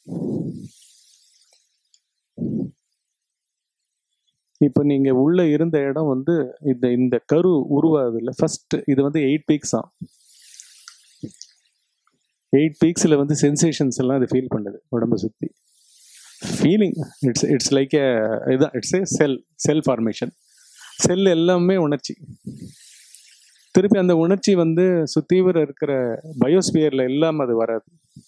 இப்போ நீங்க உள்ள இருந்த இடம் வந்து இந்த இந்த கரு உருவாகுது இல்லை ஃபர்ஸ்ட் இது வந்து எயிட் வீக்ஸ் தான் எயிட் வீக்ஸில் வந்து சென்சேஷன்ஸ் எல்லாம் அது ஃபீல் பண்ணுது உடம்பை சுற்றி feeling it's it's like a இதுதான் it's A sell sell formation செல் எல்லாமே உணர்ச்சி திருப்பி அந்த உணர்ச்சி வந்து சுத்தீவிர இருக்கிற பயோஸ்பியர்ல எல்லாம் அது வராது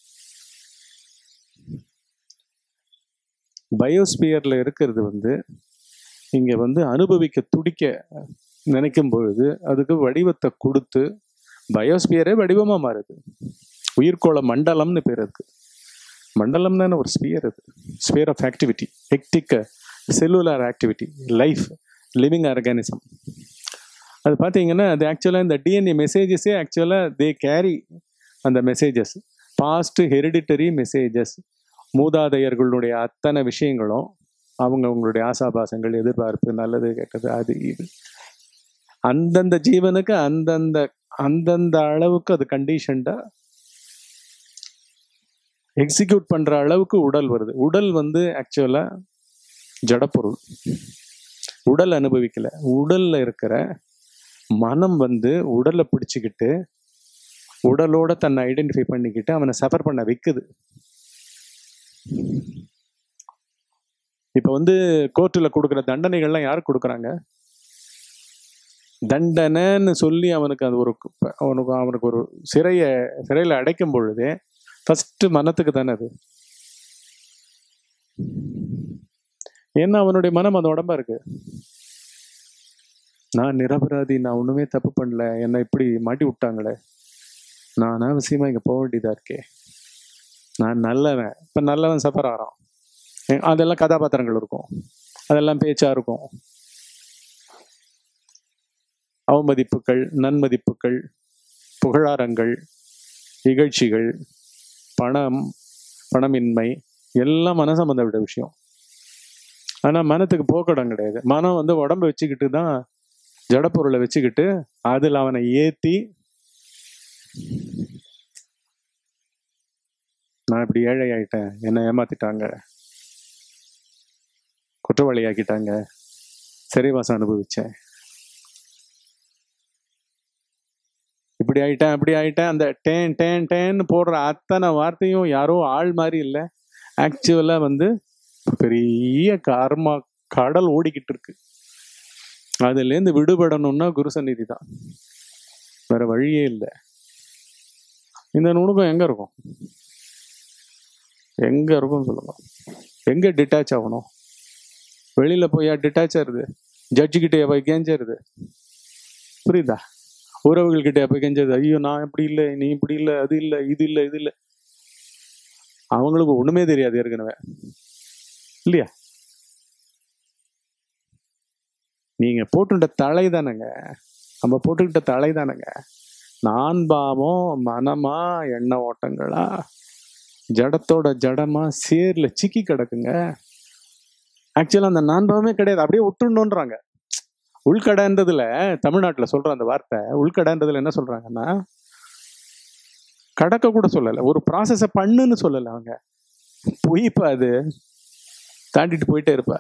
பயோஸ்பியர்ல இருக்கிறது வந்து இங்க வந்து அனுபவிக்க துடிக்க நினைக்கும் பொழுது அதுக்கு வடிவத்தை கொடுத்து பயோஸ்பியரே வடிவமா மாறுது உயிர்கோள மண்டலம்னு பேர் இருக்கு மண்டலம் தானே ஒரு ஸ்பியர் அது sphere of activity hectic cellular activity life living organism அது பார்த்தீங்கன்னா அது ஆக்சுவலாக இந்த டிஎன்ஏ மெசேஜஸே ஆக்சுவலாக தே கேரி அந்த மெசேஜஸ் பாஸ்ட் ஹெரிடிட்டரி மெசேஜஸ் மூதாதையர்களுடைய அத்தனை விஷயங்களும் அவங்க அவங்களுடைய ஆசாபாசங்கள் எதிர்பார்ப்பு நல்லது கெட்டது அது இது அந்தந்த ஜீவனுக்கு அந்தந்த அந்தந்த அளவுக்கு அது கண்டிஷன்டா எக்ஸிக்யூட் பண்ற அளவுக்கு உடல் வருது உடல் வந்து ஆக்சுவலா ஜடப்பொருள் உடல் அனுபவிக்கல உடல்ல இருக்கிற மனம் வந்து உடலை பிடிச்சுக்கிட்டு உடலோட தன்னை ஐடென்டிஃபை பண்ணிக்கிட்டு அவனை சஃபர் பண்ண வைக்குது இப்ப வந்து கோர்ட்டில் கொடுக்குற தண்டனைகள்லாம் யாருக்கு கொடுக்குறாங்க தண்டனைன்னு சொல்லி அவனுக்கு அது ஒரு அவனுக்கு அவனுக்கு ஒரு சிறைய சிறையில் அடைக்கும் பொழுதே ஃபர்ஸ்ட் மனத்துக்கு தானே அது ஏன்னா அவனுடைய மனம் அந்த உடம்பா இருக்கு நான் நிரபராதி நான் ஒண்ணுமே தப்பு பண்ணல என்னை இப்படி மாட்டி விட்டாங்களே நான் அனாவசியமா இங்க போக வேண்டியதா இருக்கே நான் நல்லவன் இப்ப நல்லவன் சஃபர் ஆறான் ஏ, அதெல்லாம் கதாபாத்திரங்கள் இருக்கும் அதெல்லாம் பேச்சா இருக்கும் அவமதிப்புகள் நன்மதிப்புகள் புகழாரங்கள் இகழ்ச்சிகள் பணம் பணமின்மை எல்லாம் மன சம்பந்தப்பட்ட விஷயம் ஆனா மனத்துக்கு போக்கடம் கிடையாது மனம் வந்து உடம்ப வச்சுக்கிட்டு தான் ஜடப்பொருளை வச்சுக்கிட்டு அதில் அவனை ஏத்தி நான் இப்படி ஏழை ஆயிட்டேன் என்னை ஏமாத்திட்டாங்க குற்றவாளி ஆக்கிட்டாங்க சிறைவாசம் அனுபவிச்சேன் இப்படி ஆயிட்டேன் அப்படி ஆயிட்டேன் அந்த டேன் டேன் டேன்னு போடுற அத்தனை வார்த்தையும் யாரோ ஆள் மாதிரி இல்லை ஆக்சுவலா வந்து பெரிய கர்மா கடல் ஓடிக்கிட்டு இருக்கு அதுலேருந்து விடுபடணும்னா குரு சந்நிதி தான் வேற வழியே இல்லை இந்த நுணுக்கம் எங்க இருக்கும் எங்க இருக்கும் சொல்லுங்க எங்க டிட்டாச் ஆகணும் வெளியில போய் டிட்டாச் ஆகுது ஜட்ஜு கிட்டே போய் கேஞ்சிருது புரியுதா உறவுகள் கிட்டே போய் கெஞ்சது ஐயோ நான் இப்படி இல்லை நீ இப்படி இல்லை அது இல்லை இது இல்லை இது இல்லை அவங்களுக்கு ஒண்ணுமே தெரியாது ஏற்கனவே இல்லையா நீங்க போட்டுட்ட தலை தானேங்க நம்ம போட்டுக்கிட்ட தலை தானேங்க நான் பாவம் மனமா எண்ண ஓட்டங்களா ஜடத்தோட ஜடமா சேர்ல சிக்கி கிடக்குங்க ஆக்சுவலா அந்த நான் பாவமே கிடையாது அப்படியே விட்டுணுன்றாங்க உள்கடைன்றதுல தமிழ்நாட்டுல சொல்ற அந்த வார்த்தை உள்கடைன்றதுல என்ன சொல்றாங்கன்னா கடக்க கூட சொல்லல ஒரு ப்ராசஸ பண்ணுன்னு சொல்லல அவங்க பொய்ப்ப அது தாண்டிட்டு போயிட்டே இருப்ப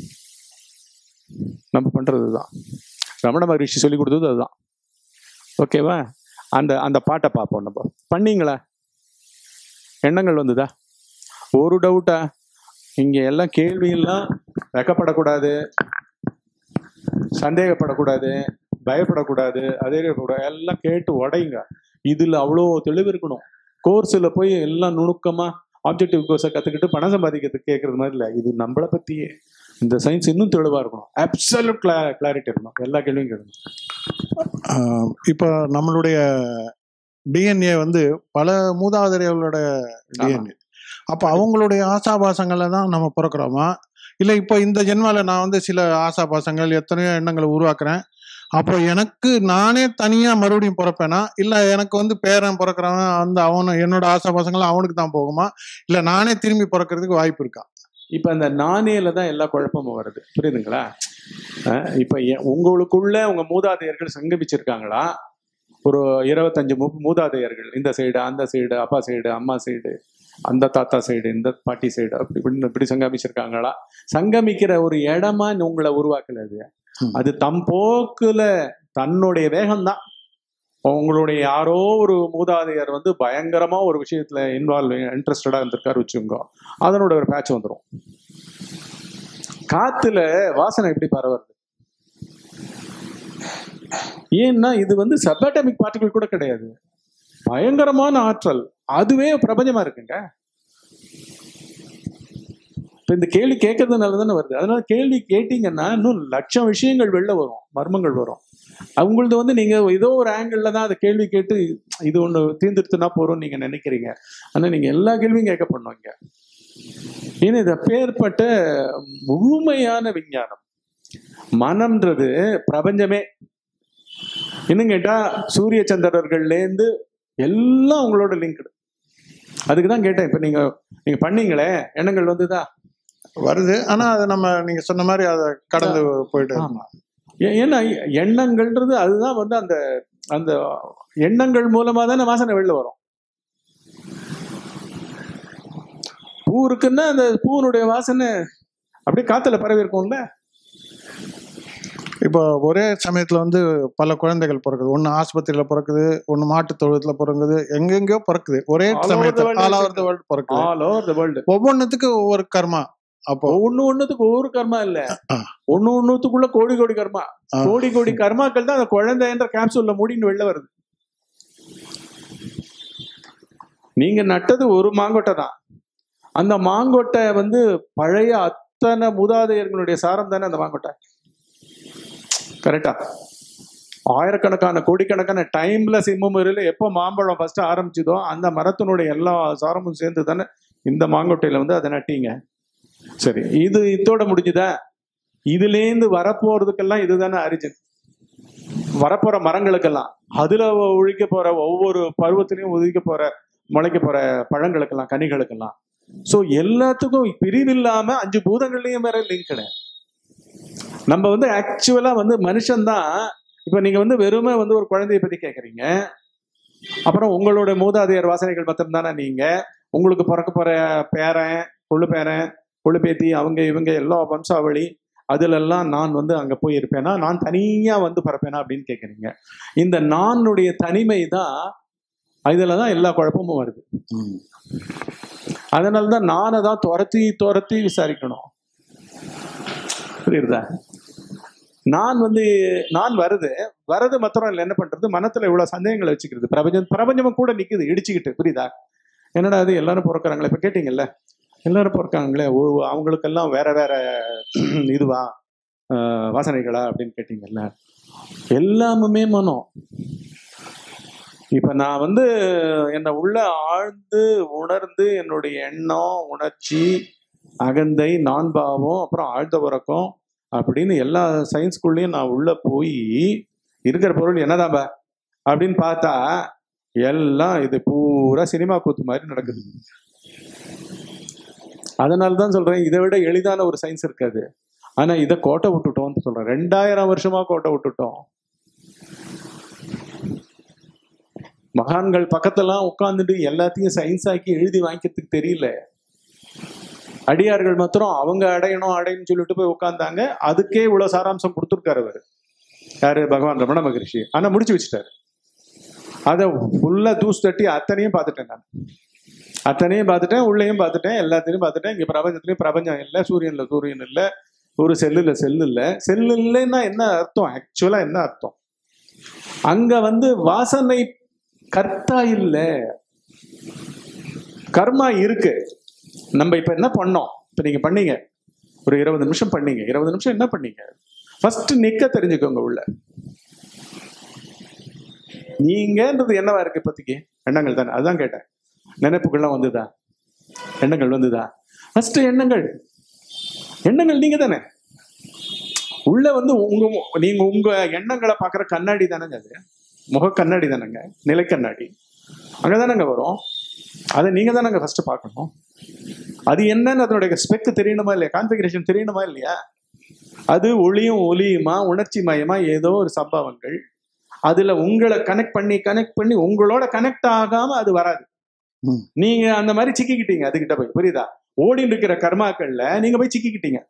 நம்ம பண்றதுதான் ரமண மகரிஷி சொல்லி கொடுத்தது அதுதான் ஓகேவா அந்த அந்த பாட்டை பார்ப்போம் நம்ம பண்ணீங்களா எண்ணங்கள் வந்ததா ஒரு டவுட்டா இங்க எல்லாம் கேள்வியெல்லாம் வெக்கப்படக்கூடாது சந்தேகப்படக்கூடாது பயப்படக்கூடாது அதே இருக்கக்கூடாது எல்லாம் கேட்டு உடையுங்க இதுல அவ்வளோ தெளிவு இருக்கணும் கோர்ஸில் போய் எல்லாம் நுணுக்கமா ஆப்ஜெக்டிவ் கோர்ஸை கத்துக்கிட்டு பணம் சம்பாதிக்கிறதுக்கு கேட்கறது மாதிரி இல்லை இது நம்மளை பத்தியே இந்த சயின்ஸ் இன்னும் தெளிவா இருக்கணும் அப்சல்யூட் கிளா கிளாரிட்டி இருக்கணும் எல்லா கேள்வியும் கேட்கணும் ஆஹ் இப்போ நம்மளுடைய டிஎன்ஏ வந்து பல மூதாதையர்களோட டிஎன்ஏ அப்போ அவங்களுடைய ஆசாபாசங்களை தான் நம்ம பிறக்கிறோமா இல்லை இப்போ இந்த ஜென்மால நான் வந்து சில ஆசாபாசங்கள் எத்தனையோ எண்ணங்களை உருவாக்குறேன் அப்போ எனக்கு நானே தனியா மறுபடியும் பிறப்பேனா இல்லை எனக்கு வந்து பேரன் பிறக்கிறவன் அந்த அவனு என்னோட ஆசாபாசங்கள் அவனுக்கு தான் போகுமா இல்லை நானே திரும்பி பிறக்கிறதுக்கு வாய்ப்பு இருக்கா இப்ப அந்த நாணயில தான் எல்லா குழப்பமும் வருது புரியுதுங்களா அஹ் இப்ப எ- உங்களுக்குள்ள உங்க மூதாதையர்கள் சங்கமிச்சிருக்காங்களா ஒரு இருபத்தஞ்சு மூ மூதாதையர்கள் இந்த சைடு அந்த சைடு அப்பா சைடு அம்மா சைடு அந்த தாத்தா சைடு இந்த பாட்டி சைடு அப்படி இப்படின்னு இப்படி சங்கமிச்சிருக்காங்களா சங்கமிக்கிற ஒரு இடமா உங்களை உருவாக்கல அது ம். அது தம் போக்குல தன்னுடைய வேகம்தான் உங்களுடைய யாரோ ஒரு மூதாதையர் வந்து பயங்கரமா ஒரு விஷயத்துல இன்வால்வ் இன்ட்ரெஸ்டடா இருந்திருக்காரு வச்சுக்கோங்க அதனோட ஒரு பேட்ச் வந்துடும் காத்துல வாசனை எப்படி பரவுறது ஏன்னா இது வந்து சபாட்டமிக் பார்ட்டிகள் கூட கிடையாது பயங்கரமான ஆற்றல் அதுவே பிரபஞ்சமா இருக்குங்க இப்ப இந்த கேள்வி கேட்கறதுனால தானே வருது அதனால கேள்வி கேட்டீங்கன்னா இன்னும் லட்சம் விஷயங்கள் வெளில வரும் மர்மங்கள் வரும் அவங்களது வந்து நீங்க ஏதோ ஒரு ஆங்கிள் தான் அதை கேள்வி கேட்டு இது ஒண்ணு தீர்ந்துடுத்துனா போறோம்னு நீங்க நினைக்கிறீங்க ஆனா நீங்க எல்லா கேள்வியும் கேட்க பண்ணுவீங்க ஏன்னா இது அப்பேற்பட்ட முழுமையான விஞ்ஞானம் மனம்ன்றது பிரபஞ்சமே இன்னும் கேட்டா சூரிய சந்திரர்கள்லேருந்து எல்லாம் உங்களோட லிங்க்டு அதுக்கு தான் கேட்டேன் இப்போ நீங்க நீங்க பண்ணீங்களே எண்ணங்கள் வந்துதா வருது ஆனா அது நம்ம நீங்க சொன்ன மாதிரி அதை கடந்து போயிட்டு ஆமா ஏ- ஏன்னா எண்ணங்கள்ன்றது அதுதான் வந்து அந்த அந்த எண்ணங்கள் மூலமா தானே வாசனை வெளில வரும் பூ இருக்குன்னா அந்த பூனுடைய வாசனை அப்படியே காத்துல பரவி இருக்கும்ல இப்போ ஒரே சமயத்துல வந்து பல குழந்தைகள் பிறக்குது ஒண்ணு ஆஸ்பத்திரியில பிறக்குது ஒண்ணு மாட்டு தொழுவத்துல பிறக்குது எங்கெங்கயோ பிறக்குது ஒரே All over the சமயத்துல world all over the world பிறக்குது ஆல் ஓவர் த வேர்ல்டு ஒவ்வொன்றுத்துக்கு ஒவ்வொரு கர்மா அப்போ ஒண்ணு ஒண்ணுத்துக்கு ஒவ்வொரு கர்மா இல்ல ஆ. ஒண்ணு ஒண்ணுத்துக்குள்ள கோடி கோடி கர்மா ஆ. கோடி கோடி கர்மாக்கள் தான் அந்த குழந்தைன்ற கேப்சூல்ல மூடின்னு வெளில வருது நீங்க நட்டது ஒரு மாங்கொட்டை தான் அந்த மாங்கொட்டை வந்து பழைய அத்தனை மூதாதையர்களுடைய சாரம் தானே அந்த மாங்கொட்டை கரெக்டா ஆயிரக்கணக்கான கோடிக்கணக்கான டைம்ல சிம்மம் இருல எப்போ மாம்பழம் ஃபர்ஸ்ட் ஆரம்பிச்சதோ அந்த மரத்தினுடைய எல்லா சாரமும் சேர்ந்து தானே இந்த மாங்கொட்டையில வந்து அதை நட்டீங்க சரி இது இதோட முடிஞ்சுதா இதுலேருந்து வரப்போறதுக்கெல்லாம் இதுதானே அரிஜின் வரப்போற மரங்களுக்கெல்லாம் அதுல ஒழிக்க போற ஒவ்வொரு பருவத்திலையும் உதிக்க போற முளைக்க போற பழங்களுக்கெல்லாம் கனிகளுக்கெல்லாம் சோ எல்லாத்துக்கும் பிரிவில்லாம அஞ்சு பூதங்கள்லயும் வேற லிங்க் கிடையாது நம்ம வந்து ஆக்சுவலா வந்து மனுஷன்தான் இப்ப நீங்க வந்து வெறுமை வந்து ஒரு குழந்தைய பத்தி கேக்குறீங்க அப்புறம் உங்களோட மூதாதையர் வாசனைகள் மாத்திரம் தானே நீங்க உங்களுக்கு பிறக்க போற பேரன் கொள்ளு பேரன் கொள்ளு பேத்தி அவங்க இவங்க எல்லா வம்சாவளி அதுல எல்லாம் நான் வந்து அங்க போய் இருப்பேனா நான் தனியா வந்து பறப்பேனா அப்படின்னு கேக்குறீங்க இந்த நானுடைய தனிமை தான் இதுல தான் எல்லா குழப்பமும் வருது அதனால தான் நானை தான் துரத்தி துரத்தி விசாரிக்கணும் புரியுதா நான் வந்து நான் வருது வரது மாத்திரம் இல்லை என்ன பண்றது மனத்துல இவ்வளவு சந்தேகங்களை வச்சுக்கிறது பிரபஞ்சம் பிரபஞ்சமும் கூட நிக்குது இடிச்சுக்கிட்டு புரியுதா என்னடா அது எல்லாரும் பிறக்கிறாங்களே இப்ப கேட்டீங்கல்ல எல்லாரும் பிறக்காங்களே ஓ அவங்களுக்கெல்லாம் வேற வேற இதுவா ஆஹ் வாசனைகளா அப்படின்னு கேட்டீங்கல்ல எல்லாமுமே மனம் இப்ப நான் வந்து என்னை உள்ள ஆழ்ந்து உணர்ந்து என்னுடைய எண்ணம் உணர்ச்சி அகந்தை நான் பாவம் அப்புறம் ஆழ்ந்த உறக்கம் அப்படின்னு எல்லா சயின்ஸ்குள்ளேயும் நான் உள்ள போய் இருக்கிற பொருள் என்னதான் பா அப்படின்னு பார்த்தா எல்லாம் இது பூரா சினிமா கூத்து மாதிரி நடக்குது அதனால தான் சொல்றேன் இதை விட எளிதான ஒரு சயின்ஸ் இருக்காது ஆனா இதை கோட்டை விட்டுட்டோம்னு சொல்றேன் ரெண்டாயிரம் வருஷமா கோட்டை விட்டுட்டோம் மகான்கள் பக்கத்தெல்லாம் உட்கார்ந்துட்டு எல்லாத்தையும் சயின்ஸ் ஆக்கி எழுதி வாங்கிக்கிறதுக்கு தெரியல அடியார்கள் மாத்திரம் அவங்க அடையணும் அடையணும்னு சொல்லிட்டு போய் உட்கார்ந்தாங்க அதுக்கே இவ்வளவு சாராம்சம் கொடுத்துருக்காரு அவர் யாரு பகவான் ரமண மகரிஷி ஆனா முடிச்சு வச்சுட்டாரு அதை ஃபுல்லா தூசு தட்டி அத்தனையும் பார்த்துட்டேன் நான் அத்தனையும் பார்த்துட்டேன் உள்ளேயும் பார்த்துட்டேன் எல்லாத்தையும் பார்த்துட்டேன் இங்க பிரபஞ்சத்துலயும் பிரபஞ்சம் இல்லை சூரியன்ல சூரியன் இல்லை ஒரு செல்லுல செல்லு இல்லை செல்லு இல்லைன்னா என்ன அர்த்தம் ஆக்சுவலா என்ன அர்த்தம் அங்க வந்து வாசனை கர்த்தா இல்லை கர்மா இருக்கு நம்ம இப்ப என்ன பண்ணோம் இப்ப நீங்க பண்ணீங்க ஒரு இருபது நிமிஷம் பண்ணீங்க இருபது நிமிஷம் என்ன பண்ணீங்க ஃபர்ஸ்ட் நிக்க தெரிஞ்சுக்கோங்க உள்ள நீங்கன்றது என்னவா இருக்கு இப்போதைக்கு எண்ணங்கள் தானே அதுதான் கேட்டேன் நினைப்புகள்லாம் வந்துதா எண்ணங்கள் வந்துதா ஃபர்ஸ்ட் எண்ணங்கள் எண்ணங்கள் நீங்க தானே உள்ள வந்து உங்க நீங்க உங்க எண்ணங்களை பாக்குற கண்ணாடி தானேங்க அது முக கண்ணாடி தானேங்க நிலை கண்ணாடி அங்கதானங்க வரும் அதை நீங்க தானங்க ஃபர்ஸ்ட் பார்க்கணும் அது என்னன்னு அதனுடைய ஸ்பெக் தெரியணுமா இல்லையா கான்ஃபிகரேஷன் தெரியணுமா இல்லையா அது ஒளியும் ஒலியுமா உணர்ச்சி மயமா ஏதோ ஒரு சம்பவங்கள் அதுல உங்களை கனெக்ட் பண்ணி கனெக்ட் பண்ணி உங்களோட கனெக்ட் ஆகாம அது வராது ம். நீங்க அந்த மாதிரி சிக்கிக்கிட்டீங்க அதுகிட்ட போய் புரியுதா ஓடிட்டு இருக்கிற கர்மாக்கள்ல நீங்க போய் சிக்கிக்கிட்டீங்க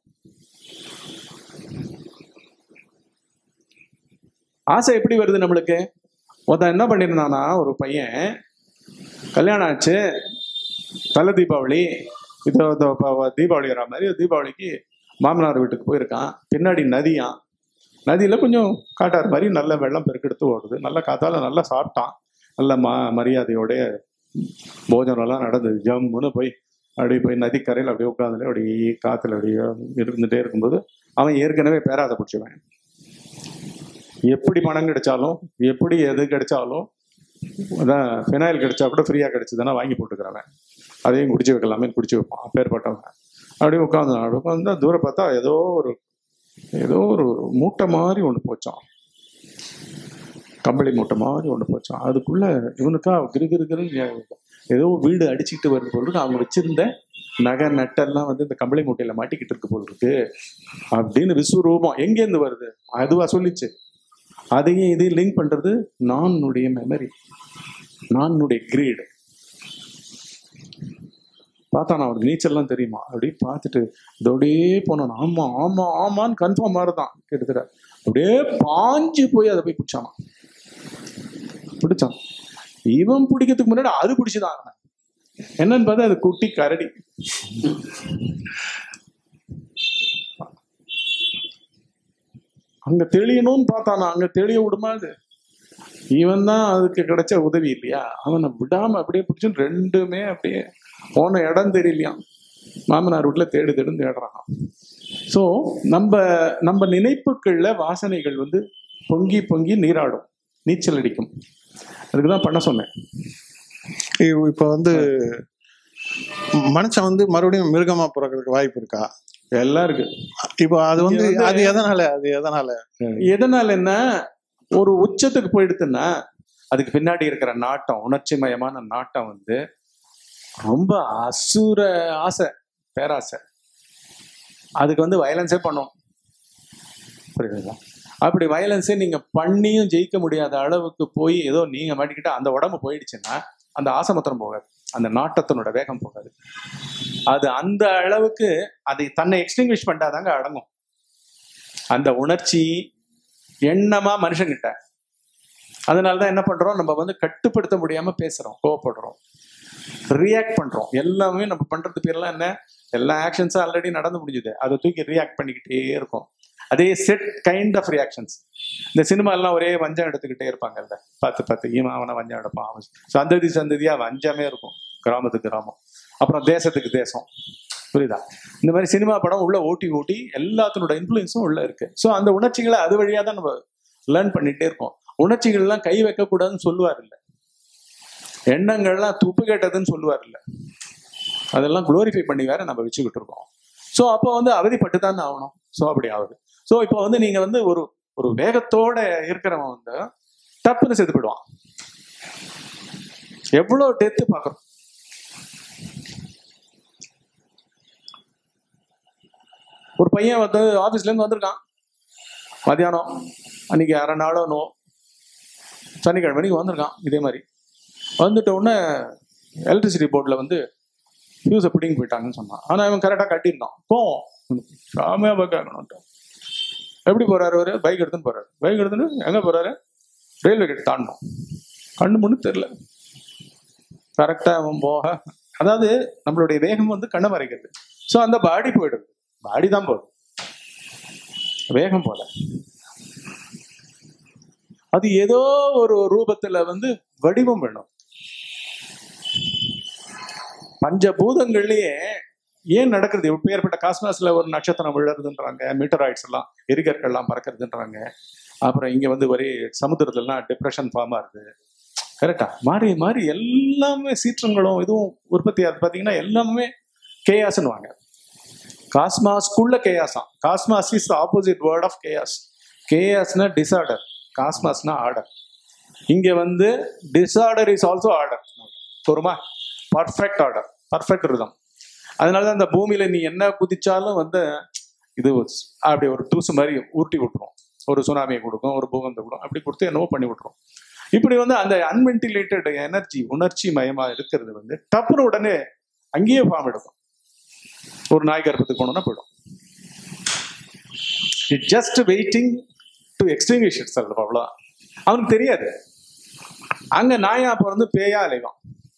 ஆசை எப்படி வருது நம்மளுக்கு ஒருத்தன் என்ன பண்ணியிருந்தானா ஒரு பையன் கல்யாணம் ஆச்சு தலை தீபாவளி இது இது ப- தீபாவளி வர மாதிரி தீபாவளிக்கு மாமனார் வீட்டுக்கு போயிருக்கான் பின்னாடி நதியாம் நதியில கொஞ்சம் காட்டார் மாதிரி நல்ல வெள்ளம் பெருக்கெடுத்து ஓடுது நல்ல காத்தால நல்லா சாப்பிட்டான் நல்ல ம மரியாதையோட போஜனம் எல்லாம் நடந்தது ஜம்முன்னு போய் அப்படியே போய் நதிக்கரையில் அப்படியே உட்காந்துட்டு அப்படியே காத்துல அப்படியே இருந்துட்டே இருக்கும்போது அவன் ஏற்கனவே பேராத பிடிச்சவன் எப்படி பணம் கிடைச்சாலும் எப்படி எது கிடைச்சாலும் அதான் ஃபினாயில் கிடைச்சா கூட ஃப்ரீயாக கிடைச்சதுன்னா வாங்கி போட்டுக்கிறவன் அதையும் குடிச்சு வைக்கலாமே குடிச்சு வைப்பான் அப்பேற்பட்டவன் அப்படியே உட்காந்து உட்காந்து தூரம் பார்த்தா ஏதோ ஒரு ஏதோ ஒரு மூட்டை மாதிரி ஒன்று போச்சான் கம்பளி மூட்டை மாதிரி ஒன்று போச்சான் அதுக்குள்ள இவனுக்கா கிரு கிரு கிருன்னு ஏதோ வீடு அடிச்சுக்கிட்டு வருது போல் இருக்கு அவங்க வச்சிருந்த நகை நட்டெல்லாம் வந்து இந்த கம்பளி மூட்டையில மாட்டிக்கிட்டு இருக்கு போல் இருக்கு அப்படின்னு விஸ்வரூபம் எங்கேருந்து வருது அதுவா சொல்லிச்சு அதையும் இதையும் லிங்க் பண்றது நானுடைய மெமரி நானுடைய கிரீடு பார்த்தா நான் அவனுக்கு நீச்சல்லாம் தெரியுமா அப்படியே பார்த்துட்டு இதோடயே போனான் ஆமா ஆமா ஆமான்னு கன்ஃபார்ம் மாதிரிதான் கிட்டத்தட்ட அப்படியே பாஞ்சு போய் அதை போய் பிடிச்சானான் பிடிச்சான் இவன் பிடிக்கிறதுக்கு முன்னாடி அது பிடிச்சுதான் இருந்தான். என்னன்னு பார்த்தா அது குட்டி கரடி அங்க தெளியணும்னு பார்த்தானா அங்க தெளிய விடுமா அது இவன் தான் அதுக்கு கிடைச்ச உதவி இல்லையா அவனை விடாம அப்படியே பிடிச்சு ரெண்டுமே அப்படியே போன இடம் தெரியலையாம் மாமனார் வீட்டுல தேடு தேடுன்னு தேடுறான் ஸோ நம்ம நம்ம நினைப்புகள்ல வாசனைகள் வந்து பொங்கி பொங்கி நீராடும் நீச்சல் அடிக்கும் அதுக்கு தான் பண்ண சொன்னேன் இ- இப்ப வந்து மனுஷன் வந்து மறுபடியும் மிருகமா பிறக்கிறதுக்கு வாய்ப்பு இருக்கா எல்லாம் இருக்கு இப்போ அது வந்து இங்க வந்து- அது எதனால அது எதனால எதனால என்ன ஒரு உச்சத்துக்கு போயிடுத்துன்னா அதுக்கு பின்னாடி இருக்கிற நாட்டம் உணர்ச்சி மயமான நாட்டம் வந்து ரொம்ப அசுர ஆசை பேராசை அதுக்கு வந்து வயலன்ஸே பண்ணும் புரியுதுங்களா அப்படி வயலன்ஸே நீங்க பண்ணியும் ஜெயிக்க முடியாத அளவுக்கு போய் ஏதோ நீங்க மாட்டிக்கிட்டு அந்த உடம்பு போயிடுச்சுன்னா அந்த ஆசை மாத்திரம் போகாது அந்த நாட்டத்தினோட வேகம் போகாது அது அந்த அளவுக்கு அதை தன்னை எக்ஸ்டிங்விஷ் பண்ணாதாங்க அடங்கும் அந்த உணர்ச்சி எண்ணமா மனுஷங்கிட்ட அதனாலதான் என்ன பண்றோம் நம்ம வந்து கட்டுப்படுத்த முடியாம பேசுறோம் கோவப்படுறோம் ரியாக்ட் பண்றோம் எல்லாமே நம்ம பண்றது பேர்லாம் என்ன எல்லா ஆக்ஷன்ஸும் ஆல்ரெடி நடந்து முடிஞ்சுது அதை தூக்கி ரியாக்ட் பண்ணிக்கிட்டே இருக்கும் அதே செட் கைண்ட் ஆஃப் ரியாக்ஷன்ஸ் இந்த சினிமா எல்லாம் ஒரே வஞ்சம் எடுத்துக்கிட்டே இருப்பாங்கல்ல பார்த்து பார்த்து இவன் அவனை வஞ்சம் எடுப்பான் அவன் சந்ததி சந்ததியா வஞ்சமே இருக்கும் கிராமத்துக்கு கிராமம் அப்புறம் தேசத்துக்கு தேசம் புரியுதா இந்த மாதிரி சினிமா படம் உள்ள ஓட்டி ஓட்டி எல்லாத்தினோட இன்ஃப்ளூயன்ஸும் உள்ள இருக்கு ஸோ அந்த உணர்ச்சிகளை அது வழியா தான் நம்ம லேர்ன் பண்ணிட்டே இருக்கோம் உணர்ச்சிகள்லாம் கை வைக்கக்கூடாதுன்னு சொல்லுவார் இல்லை எண்ணங்கள்லாம் துப்பு கேட்டதுன்னு சொல்லுவார் இல்லை அதெல்லாம் குளோரிஃபை பண்ணி வேற நம்ம வச்சுக்கிட்டு இருக்கோம் ஸோ அப்போ வந்து அவதிப்பட்டு தான் ஆகணும் ஸோ அப்படி ஆகுது ஸோ இப்போ வந்து நீங்க வந்து ஒரு ஒரு வேகத்தோட இருக்கிறவன் வந்து டப்புன்னு செத்து போயிடுவான் எவ்வளோ டெத்து பார்க்குறோம் ஒரு பையன் வந்து ஆஃபீஸ்ல இருந்து வந்திருக்கான் மதியானம் அன்னைக்கு அரை நாளோ நோ சனிக்கிழமை மணிக்கு வந்திருக்கான் இதே மாதிரி வந்துட்ட உடனே எலக்ட்ரிசிட்டி போர்டில் வந்து ஃபியூஸை பிடிங்கி போயிட்டாங்கன்னு சொன்னான் ஆனால் இவன் கரெக்டாக கட்டியிருந்தான் போவோம் சாமியாக பார்க்கணுன்ட்டு எப்படி போறாரு அவரு பைக் எடுத்துன்னு போறாரு பைக் எடுத்துன்னு எங்கே போறாரு ரயில்வே கேட் தாண்டணும் கண்ணு முன்னு தெரில கரெக்டாக அவன் போக அதாவது நம்மளுடைய வேகம் வந்து கண்ணை மறைக்கிறது ஸோ அந்த பாடி போயிடுது பாடி தான் போகுது வேகம் போல அது ஏதோ ஒரு ரூபத்துல வந்து வடிவம் வேணும் பஞ்சபூதங்கள்லயே ஏன் நடக்குது இப்பேற்பட்ட காஸ்மாஸ்ல ஒரு நட்சத்திரம் விழுறதுன்றாங்க மீட்டராய்ட்ஸ் எல்லாம் எரிகற்கள்லாம் பறக்கிறதுன்றாங்க அப்புறம் இங்க வந்து ஒரே சமுத்திரத்துலலாம் டிப்ரெஷன் ஃபார்ம் ஆகுது கரெக்டா மாறி மாறி எல்லாமே சீற்றங்களும் இதுவும் உற்பத்தி அது பார்த்தீங்கன்னா எல்லாமே கேயாஸ்ன்னு வாங்க காஸ்மாஸ்க்குள்ள கேயாஸாம் cosmos is opposite word of chaos கேயாஸ்னா டிசார்டர் காஸ்மாஸ்னா ஆர்டர் இங்க வந்து டிசார்டர் இஸ் ஆல்சோ ஆர்டர் பொறுமா பர்ஃபெக்ட் ஆர்டர் பர்ஃபெக்ட் ரிதம் அதனால தான் இந்த பூமியில நீ என்ன குதிச்சாலும் வந்து இது அப்படி ஒரு தூசு மாதிரி உருட்டி விட்டுரும் ஒரு சுனாமியை கொடுக்கும் ஒரு பூகம்பத்தை கொடுக்கும் அப்படி கொடுத்து என்னவோ பண்ணி விட்டுரும் இப்படி வந்து அந்த அன்வென்டிலேட்டட் எனர்ஜி உணர்ச்சி மயமா இருக்கிறது வந்து டப்புனு உடனே அங்கேயே ஃபார்ம் எடுக்கும் ஒரு நாய் கர்ப்பத்துக்கு போனோம்னா போயிடும் it just waiting to extinguish itself அவ்வளோதான் அவனுக்கு தெரியாது அங்க நாயா பிறந்து பேயா அலைவான்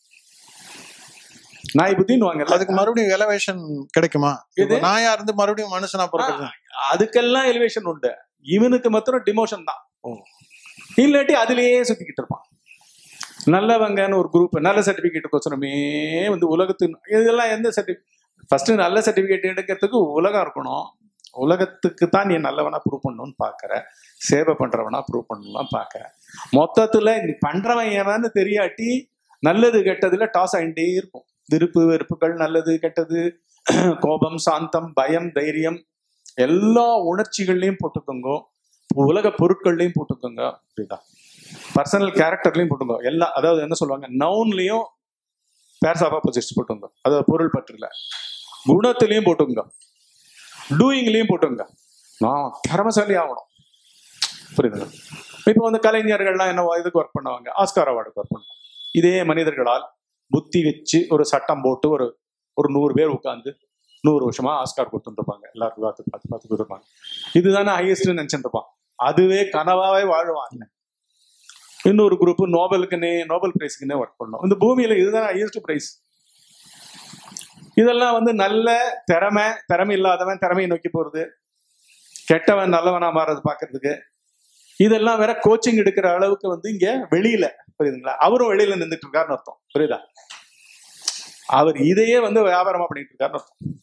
நாய் புத்தின்னு வாங்கல்ல அதுக்கு மறுபடியும் எலவேஷன் கிடைக்குமா இது? இப்ப நாயா இருந்து மறுபடியும் மனுஷனா பிறக்கிறது அதுக்கெல்லாம் எலிவேஷன் உண்டு இவனுக்கு மாத்திரம் டிமோஷன் தான் ஓ. இல்லாட்டி அதுலயே சுத்திக்கிட்டு இருப்பான் நல்லவங்கன்னு ஒரு குரூப் நல்ல சர்டிபிகேட் கோசரமே வந்து உலகத்தின் இதெல்லாம் எந்த சர்டிஃபிகேட் ஃபர்ஸ்ட் நல்ல சர்டிபிகேட் எடுக்கிறதுக்கு உலகம் இருக்கணும் உலகத்துக்கு தான் நீ நல்லவனா ப்ரூவ் பண்ணணும்னு பாக்குற சேவை பண்றவனா ப்ரூவ் பண்ணலாம் பாக்குற மொத்தத்துல நீ பண்றவன் ஏவான்னு தெரியாட்டி நல்லது கெட்டதுல டாஸ் ஆகிட்டே இருக்கும் விருப்பு வெறுப்புகள் நல்லது கெட்டது கோபம் சாந்தம் பயம் தைரியம் எல்லா உணர்ச்சிகள்லையும் போட்டுக்கோங்க உலக பொருட்கள்லையும் போட்டுக்கோங்க புரியுதா பர்சனல் கேரக்டர்லையும் போட்டுங்க எல்லா அதாவது என்ன சொல்லுவாங்க நவுன்லையும் பேர்ஸ் ஆஃப் ஆப்போசிட்ஸ் போட்டுங்க அதாவது பொருள் பற்றுல குணத்திலையும் போட்டுங்க டூயிங்லையும் போட்டுங்க நான் திறமசாலி ஆகணும் புரியுதுங்க இப்போ வந்து கலைஞர்கள்லாம் என்ன இதுக்கு ஒர்க் பண்ணுவாங்க ஆஸ்கார் அவார்டுக்கு ஒர்க் பண்ணுவாங்க இதே மனிதர்களால் புத்தி வச்சு ஒரு சட்டம் போட்டு ஒரு ஒரு நூறு பேர் உட்காந்து நூறு வருஷமா ஆஸ்கார் கொடுத்துருப்பாங்க எல்லாருக்கும் பார்த்து பார்த்து பார்த்து கொடுத்துருப்பாங்க இதுதானே ஹையஸ்ட்னு நினைச்சிட்டு இருப்பான் அதுவே கனவாவே வாழ்வாங்க இன்னொரு குரூப் நோபலுக்குன்னே நோபல் பிரைஸ்க்குன்னே ஒர்க் பண்ணோம் இந்த பூமியில இதுதான் ஹையஸ்ட் பிரைஸ் இதெல்லாம் வந்து நல்ல திறமை திறமை இல்லாதவன் திறமையை நோக்கி போறது கெட்டவன் நல்லவனா மாறது பாக்குறதுக்கு இதெல்லாம் வேற கோச்சிங் எடுக்கிற அளவுக்கு வந்து இங்க வெளியில புரியுதுங்களா அவரும் வெளியில நின்றுட்டு இருக்காருன்னு அர்த்தம் புரியுதா அவர் இதையே வந்து வியாபாரமா பண்ணிட்டு இருக்காருன்னு அர்த்தம்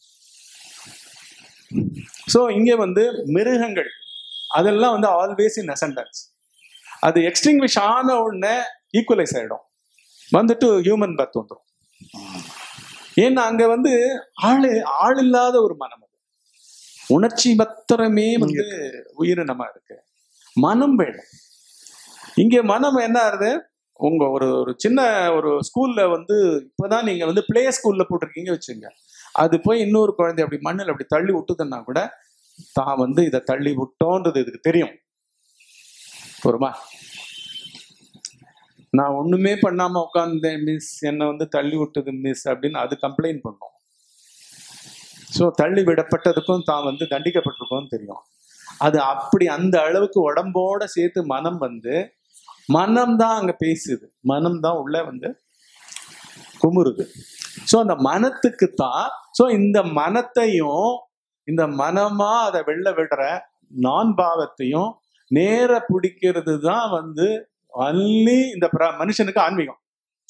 சோ இங்க வந்து மிருகங்கள் அதெல்லாம் வந்து ஆல்வேஸ் இன் அசண்டன்ஸ் அது எக்ஸ்டிங்விஷ் ஆன உடனே ஈக்குவலைஸ் ஆயிடும் வந்துட்டு ஹியூமன் பர்த் வந்துடும் ஏன்னா அங்க வந்து ஆளு ஆள் இல்லாத ஒரு மனம் அது உணர்ச்சி மாத்திரமே வந்து உயிரினமா இருக்கு மனம் வேணும் இங்க மனம் என்ன ஆகுது உங்க ஒரு ஒரு சின்ன ஒரு ஸ்கூல்ல வந்து இப்பதான் நீங்க வந்து பிளே ஸ்கூல்ல போட்டிருக்கீங்க வச்சுங்க அது போய் இன்னொரு குழந்தை அப்படி மண்ணில் அப்படி தள்ளி விட்டுதுன்னா கூட தான் வந்து இதை தள்ளி விட்டோன்றது இதுக்கு தெரியும் போருமா நான் ஒண்ணுமே பண்ணாம உட்காந்தேன் மிஸ் என்னை வந்து தள்ளி விட்டது மிஸ் அப்படின்னு அது கம்ப்ளைண்ட் பண்ணும் ஸோ தள்ளி விடப்பட்டதுக்கும் தான் வந்து தண்டிக்கப்பட்டிருக்கோம்னு தெரியும் அது அப்படி அந்த அளவுக்கு உடம்போட சேர்த்து மனம் வந்து மனம் தான் அங்க பேசுது மனம் தான் உள்ள வந்து குமுறுது ஸோ அந்த மனத்துக்கு தான் ஸோ இந்த மனத்தையும் இந்த மனமா அதை வெளில விடுற நான் பாவத்தையும் நேர பிடிக்கிறது தான் வந்து அள்ளி இந்த பிர- மனுஷனுக்கு ஆன்மீகம்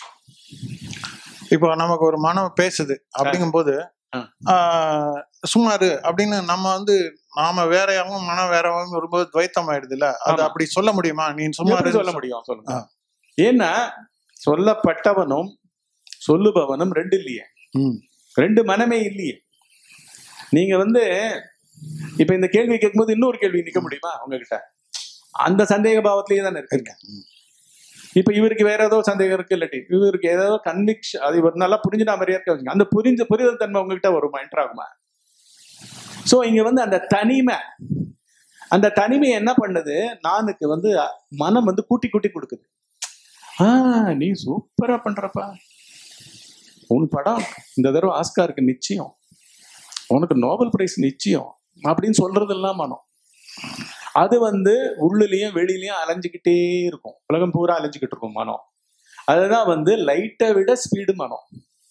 இப்போ நமக்கு ஒரு மனம் பேசுது அப்படிங்கும்போது ஆ. ஆஹ், சும்மா இரு அப்படின்னு நம்ம வந்து நாம வேறையாவும் மனம் வேறவும் வரும்போது துவைத்தம் ஆயிடுது இல்ல அது ஆமா. அப்படி சொல்ல முடியுமா நீ சும்மா எப்படி இரு சொல்ல முடியும் சொல்லுங்க ஆ. ஏன்னா சொல்லப்பட்டவனும் சொல்லுபவனும் ரெண்டு இல்லையே ம். ரெண்டு மனமே இல்லையே நீங்க வந்து இப்ப இந்த கேள்வி கேட்கும்போது இன்னொரு கேள்வி நிக்க முடியுமா உங்ககிட்ட அந்த சந்தேக பாவத்திலேயே தானே இருக்கீங்க ம். இப்ப இவருக்கு வேற ஏதோ சந்தேகம் இருக்கு இல்லாட்டி இவருக்கு ஏதோ கன்விக்ஷன் அது இவர் நல்லா புரிஞ்சுனா மாதிரியா இருக்க வச்சுங்க அந்த புரிஞ்ச புரிதல் தன்மை உங்ககிட்ட வருமா என்டர் ஆகுமா சோ இங்க வந்து அந்த தனிமை அந்த தனிமை என்ன பண்ணுது நானுக்கு வந்து மனம் வந்து கூட்டி கூட்டி கொடுக்குது ஆ நீ சூப்பரா பண்றப்பா உன் படம் இந்த தடவை ஆஸ்காருக்கு நிச்சயம் உனக்கு நோபல் பிரைஸ் நிச்சயம் அப்படின்னு சொல்றதெல்லாம் மனம் அது வந்து உள்ளுலயும் வெளியிலயும் அலைஞ்சுக்கிட்டே இருக்கும் உலகம் பூரா அலைஞ்சுக்கிட்டு இருக்கும் மனம் அதுதான் வந்து லைட்டை விட ஸ்பீடு மனம்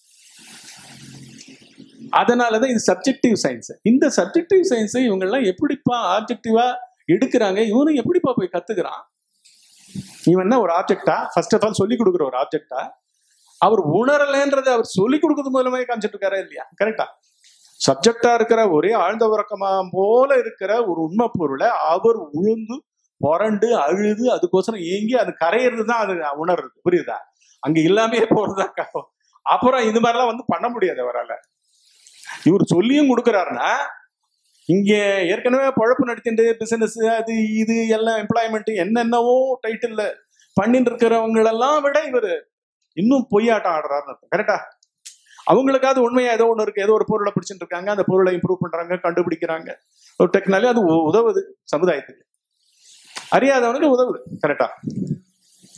அதனாலதான் இது சப்ஜெக்டிவ் சயின்ஸ் இந்த சப்ஜெக்டிவ் சயின்ஸை இவங்கெல்லாம் எப்படிப்பா ஆப்ஜெக்டிவா எடுக்கிறாங்க இவனும் எப்படிப்பா போய் கத்துக்கிறான் இவன் என்ன ஒரு ஆப்ஜெக்டா ஃபர்ஸ்ட் ஆஃப் ஆல் சொல்லி கொடுக்குற ஒரு ஆப்ஜெக்டா அவர் உணரலைன்றதை அவர் சொல்லி கொடுக்கறது மூலமே காமிச்சிட்டு இருக்காரா இல்லையா கரெக்டா சப்ஜெக்டா இருக்கிற ஒரே ஆழ்ந்த உறக்கமா போல இருக்கிற ஒரு உண்மை பொருளை அவர் உழுந்து புரண்டு அழுது அதுக்கோசரம் ஏங்கி அது கரையிறது தான் அது உணர்றது புரியுதா அங்க இல்லாமே போறதுதான் க- அப்புறம் இது மாதிரிலாம் வந்து பண்ண முடியாது அவரால இவர் சொல்லியும் கொடுக்குறாருன்னா இங்க ஏற்கனவே பொழப்பு நடத்திட்டு பிசினஸ் அது இது எல்லாம் எம்ப்ளாய்மெண்ட் என்னென்னவோ டைட்டில் பண்ணிட்டு இருக்கிறவங்களெல்லாம் விட இவர் இன்னும் பொய்யாட்டம் ஆடுறாருன்னு அர்த்தம் கரெக்டா அவங்களுக்காவது உண்மையா ஏதோ ஒன்று இருக்கு ஏதோ ஒரு பொருளை பிடிச்சிட்டு இருக்காங்க அந்த பொருளை இம்ப்ரூவ் பண்றாங்க கண்டுபிடிக்கிறாங்க ஒரு டெக்னாலஜி அது உ- உதவுது சமுதாயத்துக்கு அறியாதவனுக்கு உதவுது கரெக்டா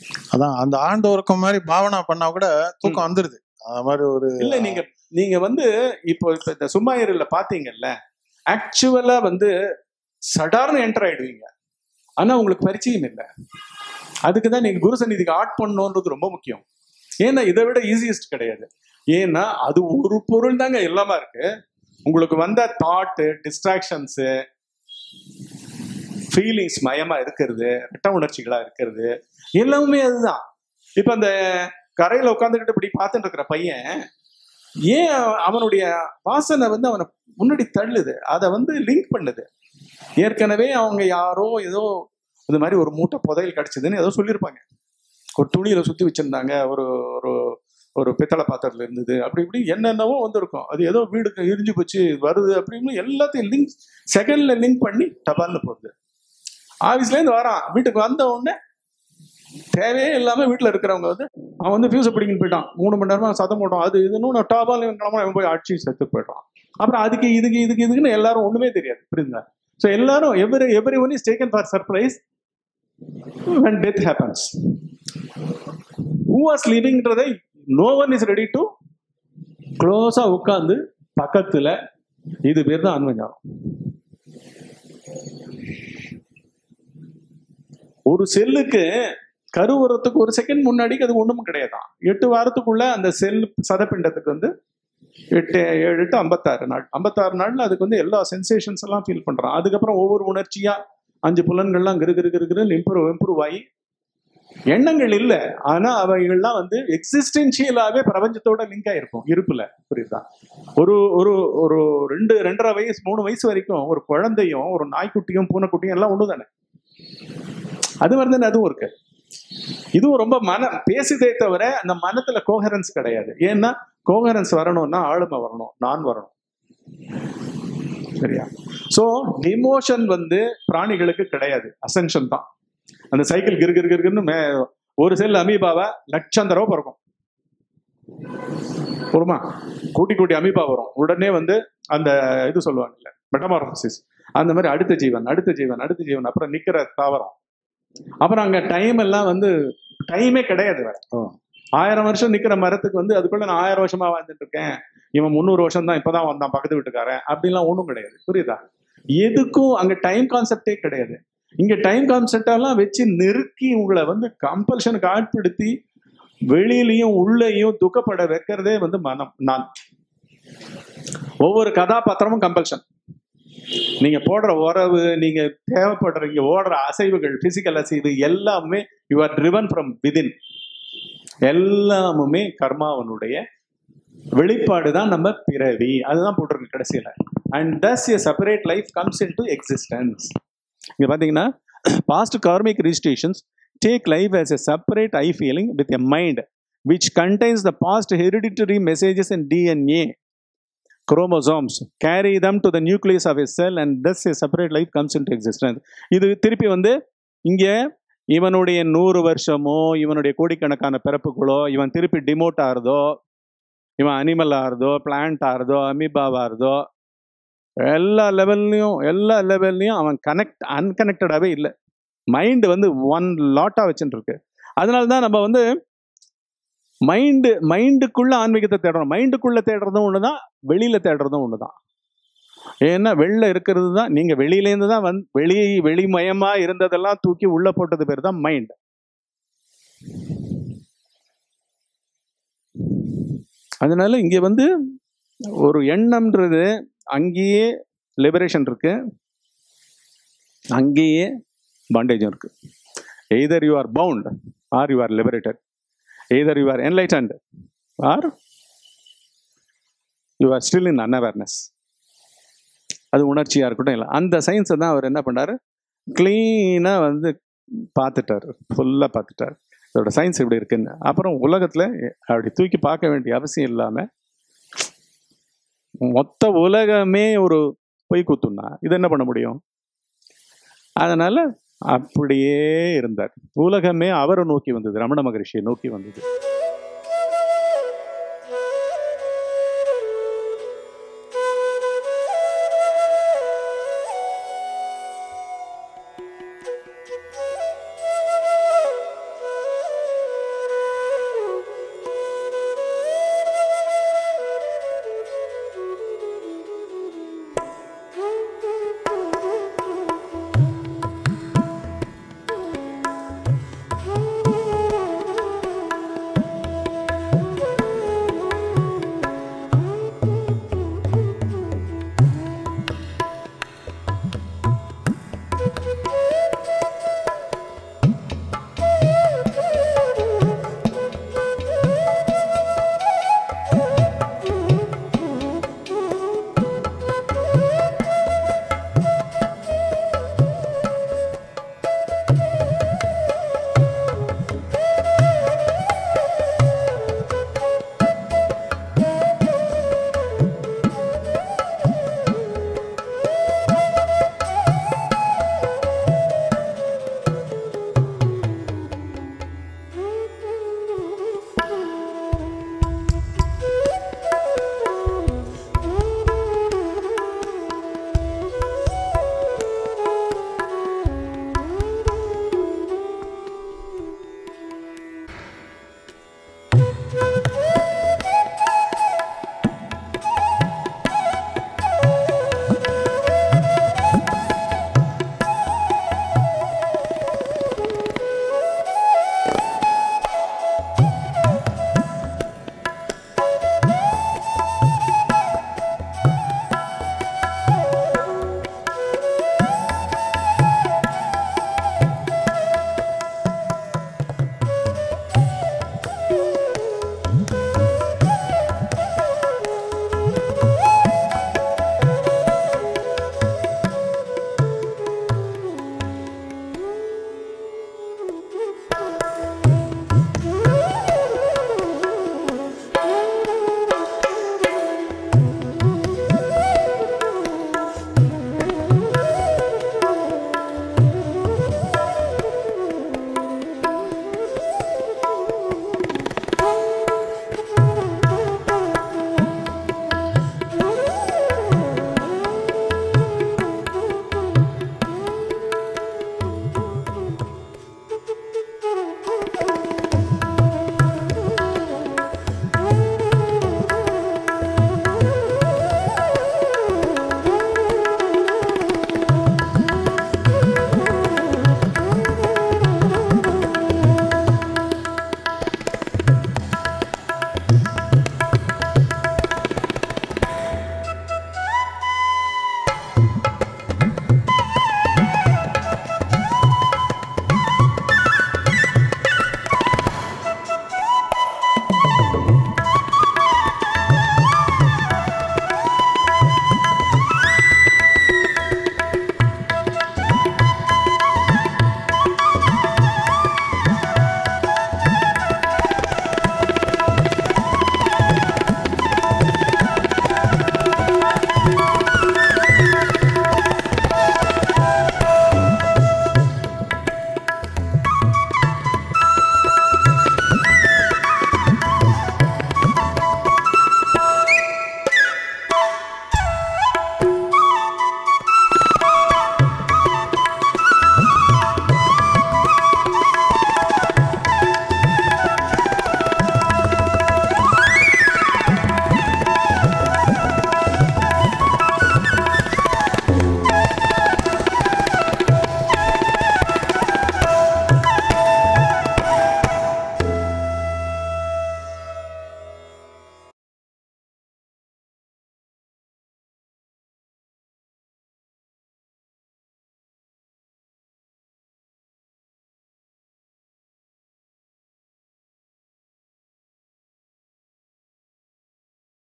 அதான் அந்த ஆழ்ந்த உறக்கம் மாதிரி பாவனா பண்ணா கூட தூக்கம் வந்துருது அந்த மாதிரி ஒரு இல்ல நீங்க நீங்க வந்து இப்போ இப்ப இந்த சும்மாயிரில் பாத்தீங்கல்ல ஆக்சுவலா வந்து சடார்னு என்டர் ஆயிடுவீங்க ஆனா உங்களுக்கு பரிச்சயம் இல்லை அதுக்கு தான் நீங்க குரு சந்நிதிக்கு ஆட் பண்ணணுன்றது ரொம்ப முக்கியம் ஏன்னா இதை விட ஈஸியஸ்ட் கிடையாது ஏன்னா அது ஒரு பொருள் தாங்க எல்லாமே இருக்கு உங்களுக்கு வந்த தாட்டு டிஸ்ட்ராக்ஷன்ஸு ஃபீலிங்ஸ் மயமா இருக்கிறது கட்ட உணர்ச்சிகளா இருக்கிறது எல்லாமே அதுதான் இப்ப அந்த கரையில உட்காந்துக்கிட்டு இப்படி பார்த்துட்டு இருக்கிற பையன் ஏன் அவனுடைய வாசனை வந்து அவனை முன்னாடி தள்ளுது அதை வந்து லிங்க் பண்ணுது ஏற்கனவே அவங்க யாரோ ஏதோ இது மாதிரி ஒரு மூட்டை புதையல் கிடைச்சதுன்னு ஏதோ சொல்லியிருப்பாங்க ஒரு துணியில சுத்தி வச்சிருந்தாங்க ஒரு ஒரு ஒரு பித்தளை பாத்திரத்துல இருந்தது அப்படி இப்படி என்னென்னவோ வந்திருக்கும் அது ஏதோ வீடுக்கு இடிஞ்சு போச்சு வருது அப்படின்னு எல்லாத்தையும் லிங்க் செகண்ட்ல லிங்க் பண்ணி டபால்னு போகுது ஆபீஸ்ல இருந்து வரான் வீட்டுக்கு வந்த உடனே தேவையே இல்லாம வீட்டுல இருக்கிறவங்க வந்து அவன் வந்து ஃபியூஸை பிடிக்கின்னு போயிட்டான் மூணு மணி நேரமா சத்தம் போட்டான் அது இதுன்னு நான் டாபால் இவன் கிளம்ப இவன் போய் அடிச்சு செத்து போயிட்டான் அப்புறம் அதுக்கு இதுக்கு இதுக்கு இதுக்குன்னு எல்லாரும் ஒண்ணுமே தெரியாது புரியுதுங்களா ஸோ எல்லாரும் every every one is taken for surprise when death happens who was livingன்றதை no one is ready to க்ளோஸா உட்காந்து பக்கத்துல இது பேர் தான் அன்வஞானம் ஒரு செல்லுக்கு கருவுறத்துக்கு ஒரு செகண்ட் முன்னாடி அது ஒண்ணும் கிடையாதான் எட்டு வாரத்துக்குள்ள அந்த செல் சதப்பிண்டத்துக்கு வந்து எட்டு ஏழு எட்டு ஐம்பத்தாறு நாள் ஐம்பத்தாறு நாள்ல அதுக்கு வந்து எல்லா சென்சேஷன்ஸ் எல்லாம் ஃபீல் பண்றான் அதுக்கப்புறம் ஒவ்வொரு உணர்ச்சியா அஞ்சு புலன்கள்லாம் கிரு கிரு கிரு கிரு இம்ப்ரூவ் இம்ப்ரூவ் ஆகி எண்ணங்கள் இல்ல ஆனா அவைகள்லாம் வந்து எக்ஸிஸ்டென்ஷியலாவே பிரபஞ்சத்தோட லிங்க் ஆயிருக்கும் இருப்புல புரியுதா ஒரு ஒரு ஒரு ரெண்டு ரெண்டரை வயசு மூணு வயசு வரைக்கும் ஒரு குழந்தையும் ஒரு நாய்க்குட்டியும் பூனைக்குட்டியும் எல்லாம் ஒண்ணு தானே அது மாதிரி தானே அதுவும் இருக்கு இதுவும் ரொம்ப மன பேசுதே தவிர அந்த மனத்துல கோஹரன்ஸ் கிடையாது ஏன்னா கோஹரன்ஸ் வரணும்னா ஆளுமை வரணும் நான் வரணும் சரியா சோ டிமோஷன் வந்து பிராணிகளுக்கு கிடையாது அசென்ஷன் தான் அந்த சைக்கிள் கிரு கிரு கிருன்னு மே ஒரு செல் அமீபாவை லட்சம் தடவை பிறக்கும் வருமா கூட்டி கூட்டி அமீபா வரும் உடனே வந்து அந்த இது சொல்லுவாங்கல்ல மெட்டமார்பசிஸ் அந்த மாதிரி அடுத்த ஜீவன் அடுத்த ஜீவன் அடுத்த ஜீவன் அப்புறம் நிக்கிற தாவரம் அப்புறம் அங்க டைம் எல்லாம் வந்து டைமே கிடையாது வேற ஓ. ஆயிரம் வருஷம் நிக்கிற மரத்துக்கு வந்து அதுக்குள்ள நான் ஆயிரம் வருஷமா வாழ்ந்துட்டு இருக்கேன் இவன் முந்நூறு வருஷம் தான் இப்பதான் வந்தான் பக்கத்து வீட்டுக்காரன் அப்படிலாம் ஒண்ணும் கிடையாது புரியுதா எதுக்கும் அங்க டைம் கான்செப்டே கிடையாது இங்க டைம் கான்செப்ட் எல்லாம் வச்சு நெருக்கி உங்களை வந்து கம்பல்ஷனுக்கு ஆட்படுத்தி வெளியிலையும் உள்ளேயும் துக்கப்பட வைக்கிறதே வந்து மனம் நான் ஒவ்வொரு கதாபாத்திரமும் கம்பல்ஷன் நீங்க போடுற உறவு நீங்க தேவைப்படுற இங்க ஓடுற அசைவுகள் பிசிக்கல் அசைவு எல்லாமே you are driven from within எல்லாமுமே கர்மாவனுடைய வெளிப்பாடு தான் நம்ம பிறவி அதுதான் போட்டிருக்கு கடைசியில and thus a separate life comes into existence இங்க பாத்தீங்கன்னா past karmic registrations take life as a separate I feeling with a mind which contains the past hereditary messages in DNA chromosomes carry them to the nucleus of a cell and thus a separate life comes into existence இது திருப்பி வந்து இங்க இவனுடைய நூறு வருஷமோ இவனுடைய கோடிக்கணக்கான பிறப்புகளோ இவன் திருப்பி டிமோட் ஆறுதோ இவன் அனிமல் ஆறுதோ பிளான்ட் ஆறுதோ அமீபாவா ஆறுதோ எல்லா லெவல்லையும் எல்லா லெவல்லையும் அவன் கனெக்ட் அன்கனெக்டடாகவே இல்லை மைண்டு வந்து ஒன் லாட்டாக வச்சுட்டு இருக்கு அதனால தான் நம்ம வந்து மைண்டு மைண்டுக்குள்ள ஆன்மீகத்தை தேடுறோம் மைண்டுக்குள்ள தேடுறதும் ஒன்று தான் வெளியில தேடுறதும் ஒன்று தான் ஏன்னா வெளில இருக்கிறது தான் நீங்க வெளியிலேருந்து தான் வந்து வெளி வெளிமயமா இருந்ததெல்லாம் தூக்கி உள்ள போட்டது பேர் தான் மைண்ட் அதனால இங்க வந்து ஒரு எண்ணம்ன்றது அங்கேயே லிபரேஷன் இருக்கு அங்கேயே பாண்டேஜும் இருக்கு either you are bound or you are liberated either you are enlightened or you are still in unawareness அது உணர்ச்சியாக இருக்கட்டும் இல்லை அந்த சயின்ஸை தான் அவர் என்ன பண்ணாரு க்ளீனாக வந்து பார்த்துட்டார் ஃபுல்லாக பார்த்துட்டார் இதோட சயின்ஸ் இப்படி இருக்குன்னு அப்புறம் உலகத்தில் அப்படி தூக்கி பார்க்க வேண்டிய அவசியம் இல்லாமல் மொத்த உலகமே ஒரு பொய் குத்துனா இது என்ன பண்ண முடியும் அதனால அப்படியே இருந்தார் உலகமே அவரை நோக்கி வந்தது ரமண மகரிஷியை நோக்கி வந்தது